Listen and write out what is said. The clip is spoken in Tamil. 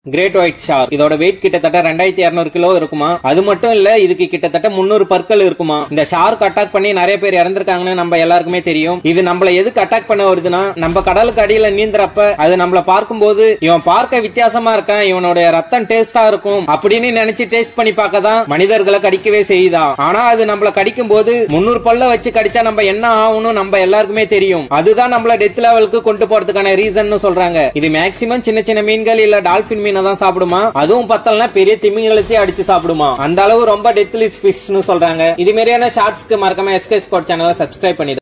கிரேட் ஒயிட் ஷார்க் இதோட வெயிட் கிட்டத்தட்ட ரெண்டாயிரத்தி இருநூறு கிலோ இருக்குமா அது மட்டும் இல்ல இதுக்கு கிட்டத்தட்ட முன்னூறு பற்கள் இருக்குமா இந்த ஷார்க் அட்டாக் பண்ணி நிறைய பேர் இறந்திருக்காங்கன்னு நம்ம எல்லாருக்குமே தெரியும் இது நம்மள எதுக்கு அட்டாக் பண்ண வருதுன்னா நம்ம கடலுக்கு அடியில நீந்துறப்ப அது நம்மள பார்க்கும்போது இவன் பார்க்க வித்தியாசமா இருக்கான் இவனுடைய ரத்தம் டேஸ்டா இருக்கும் அப்படின்னு நினைச்சு டேஸ்ட் பண்ணி பார்க்க தான் மனிதர்களை கடிக்கவே செய்யுதா ஆனா அது நம்மள கடிக்கும் போது முன்னூறு பல்ல வச்சு கடிச்சா நம்ம என்ன ஆகணும் நம்ம எல்லாருக்குமே தெரியும் அதுதான் நம்மள டெத் லெவலுக்கு கொண்டு போறதுக்கான ரீசன் சொல்றாங்க இது மேக்சிமம் சின்ன சின்ன மீன்கள் இல்ல டால்பின் மீனை தான் சாப்பிடுமா அதுவும் பத்தலனா பெரிய திமிங்கலத்தையே அடிச்சு சாப்பிடுமா அந்த அளவு ரொம்ப டெத்லிஸ் ஃபிஷ்னு சொல்றாங்க இது மாதிரியான ஷார்ட்ஸ்க்கு மறக்காம எஸ்கே ஸ்போர்ட் சேனலை சப்ஸ்கிரைப் பண்ணிடு